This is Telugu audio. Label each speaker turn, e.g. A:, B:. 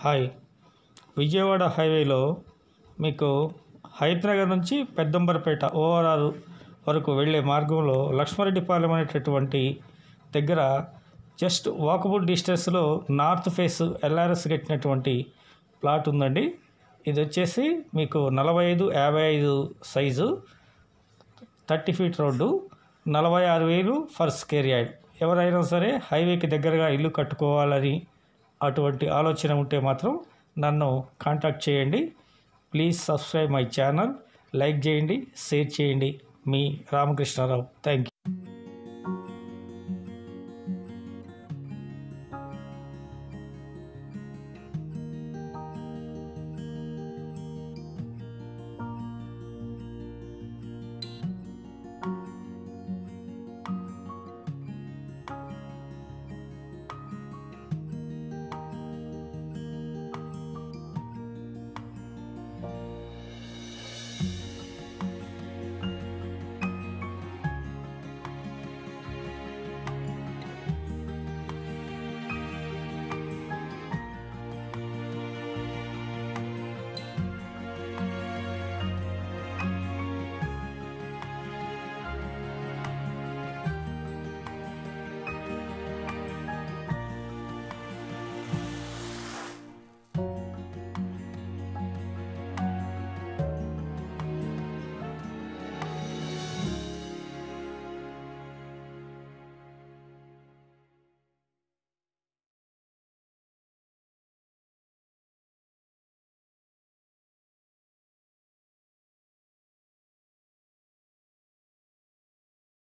A: హాయ్ విజయవాడ హైవేలో మీకు హైదరాబాద్ నుంచి పెద్దంబరపేట ఓఆర్ఆర్ వరకు వెళ్ళే మార్గంలో లక్ష్మారెడ్డిపాలెం అనేటటువంటి దగ్గర జస్ట్ వాకబుల్ డిస్టెన్స్లో నార్త్ ఫేస్ ఎల్ఆర్ఎస్ కట్టినటువంటి ప్లాట్ ఉందండి ఇది వచ్చేసి మీకు నలభై ఐదు యాభై ఐదు సైజు థర్టీ ఫీట్ రోడ్డు నలభై ఆరు వేలు ఫర్ స్కేర్ యార్డ్ ఎవరైనా సరే హైవేకి దగ్గరగా ఇల్లు కట్టుకోవాలని అటువంటి ఆలోచన ఉంటే మాత్రం నన్ను కాంటాక్ట్ చేయండి please subscribe my channel like చేయండి షేర్ చేయండి మీ రామకృష్ణారావు థ్యాంక్ యూ